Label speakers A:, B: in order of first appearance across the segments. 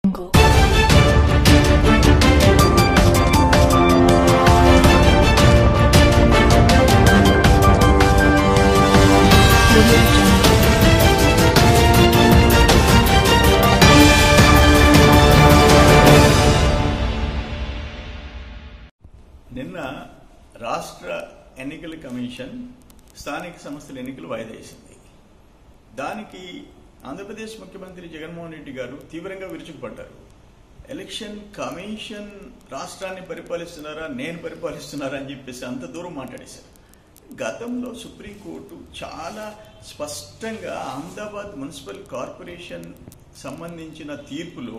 A: Jungle. Audio Jungle.
B: నిన్న రాష్ట్ర ఎన్నికల కమిషన్ స్థానిక సంస్థల ఎన్నికలు వాయిదా వేసింది దానికి ఆంధ్రప్రదేశ్ ముఖ్యమంత్రి జగన్మోహన్ రెడ్డి గారు తీవ్రంగా విరుచుకుపడ్డారు ఎలక్షన్ కమిషన్ రాష్ట్రాన్ని పరిపాలిస్తున్నారా నేను పరిపాలిస్తున్నారా అని చెప్పేసి అంత దూరం మాట్లాడేశారు గతంలో సుప్రీంకోర్టు చాలా స్పష్టంగా అహ్మదాబాద్ మున్సిపల్ కార్పొరేషన్ సంబంధించిన తీర్పులో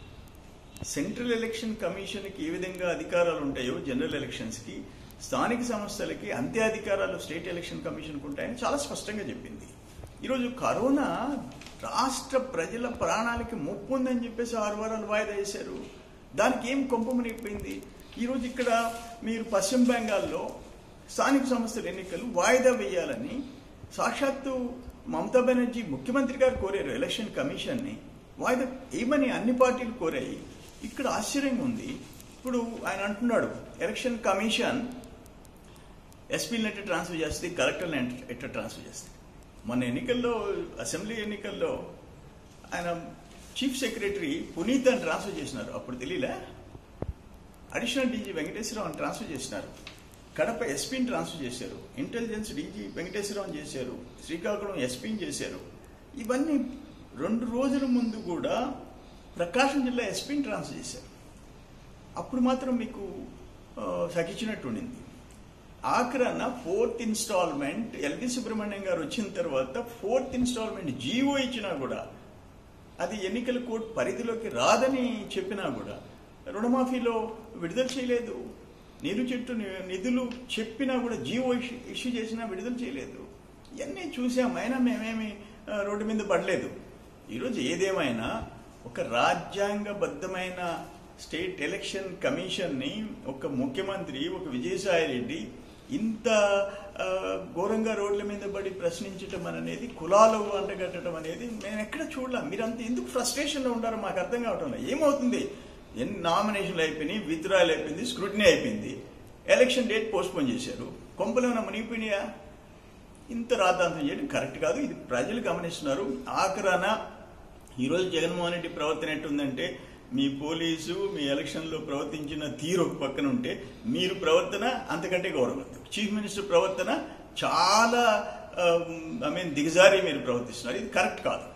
B: సెంట్రల్ ఎలక్షన్ కమిషన్కి ఏ విధంగా అధికారాలు ఉంటాయో జనరల్ ఎలక్షన్స్కి స్థానిక సంస్థలకి అంతే అధికారాలు స్టేట్ ఎలక్షన్ కమిషన్కి ఉంటాయని చాలా స్పష్టంగా చెప్పింది ఈరోజు కరోనా రాష్ట్ర ప్రజల ప్రాణాలకి ముప్పు ఉందని చెప్పేసి ఆరు వారాలు వాయిదా వేశారు దానికి ఏం కొంపమునిపోయింది ఈరోజు ఇక్కడ మీరు పశ్చిమ బెంగాల్లో స్థానిక సంస్థల ఎన్నికలు వాయిదా వేయాలని సాక్షాత్తు మమతా బెనర్జీ ముఖ్యమంత్రి గారు కోరారు ఎలక్షన్ కమిషన్ని వాయిదా ఏమని అన్ని పార్టీలు కోరాయి ఇక్కడ ఆశ్చర్యంగా ఉంది ఇప్పుడు ఆయన అంటున్నాడు ఎలక్షన్ కమిషన్ ఎస్పీలను ఎట్లా ట్రాన్స్ఫర్ చేస్తుంది కలెక్టర్ని ఎట్ట- ఎట్లా ట్రాన్స్ఫర్ చేస్తుంది మన ఎన్నికల్లో అసెంబ్లీ ఎన్నికల్లో ఆయన చీఫ్ సెక్రటరీ పునీత్ అని ట్రాన్స్ఫర్ చేసినారు అప్పుడు తెలియలే అడిషనల్ డీజీ వెంకటేశ్వరరావు ట్రాన్స్ఫర్ చేసినారు కడప ఎస్పీని ట్రాన్స్ఫర్ చేశారు ఇంటెలిజెన్స్ డీజీ వెంకటేశ్వరరావు చేశారు శ్రీకాకుళం ఎస్పీని చేశారు ఇవన్నీ రెండు రోజుల ముందు కూడా ప్రకాశం జిల్లా ఎస్పీని ట్రాన్స్ఫర్ చేశారు అప్పుడు మాత్రం మీకు ఆ, సకిచ్చినట్టు ఉండింది ఆఖరణ ఫోర్త్ ఇన్స్టాల్మెంట్ ఎల్వి సుబ్రహ్మణ్యం గారు వచ్చిన తర్వాత ఫోర్త్ ఇన్స్టాల్మెంట్ జీవో ఇచ్చినా కూడా అది ఎన్నికల కోర్టు పరిధిలోకి రాదని చెప్పినా కూడా రుణమాఫీలో విడుదల చేయలేదు నీరు చెట్టు ని- నిధులు చెప్పినా కూడా జీవో ఇష్యూ ఇష్యూ చేసినా విడుదల చేయలేదు ఇవన్నీ చూసాం అయినా మేమేమి ఆ, రోడ్డు మీద పడలేదు ఈరోజు ఏదేమైనా ఒక రాజ్యాంగబద్ధమైన స్టేట్ ఎలక్షన్ కమిషన్ని ఒక ముఖ్యమంత్రి ఒక విజయసాయి రెడ్డి ఇంత ఆ, ఘోరంగా రోడ్ల మీద పడి ప్రశ్నించటం అనేది కులాలు అంటగట్టడం అనేది మేము ఎక్కడ చూడలేం మీరంత ఎందుకు ఫ్రస్ట్రేషన్లో ఉండారో మాకు అర్థం కావటం లేదు ఏమవుతుంది ఎన్ని నామినేషన్లు అయిపోయినాయి విత్డ్రాయల్ అయిపోయింది స్క్రూటినీ అయిపోయింది ఎలక్షన్ డేట్ పోస్ట్పోన్ చేశారు కొంపలు ఏమైనా మునిగిపోయినాయా ఇంత రాద్ధాంతం చేయడం కరెక్ట్ కాదు ఇది ప్రజలు గమనిస్తున్నారు ఆఖరాన ఈరోజు జగన్మోహన్ రెడ్డి ప్రవర్తన ఎట్టుందంటే మీ పోలీసు మీ ఎలక్షన్లో ప్రవర్తించిన తీరు ఒక పక్కన ఉంటే మీరు ప్రవర్తన అంతకంటే గౌరవం చీఫ్ మినిస్టర్ ప్రవర్తన చాలా ఐ మీన్ దిగజారి మీరు ప్రవర్తిస్తున్నారు ఇది కరెక్ట్ కాదు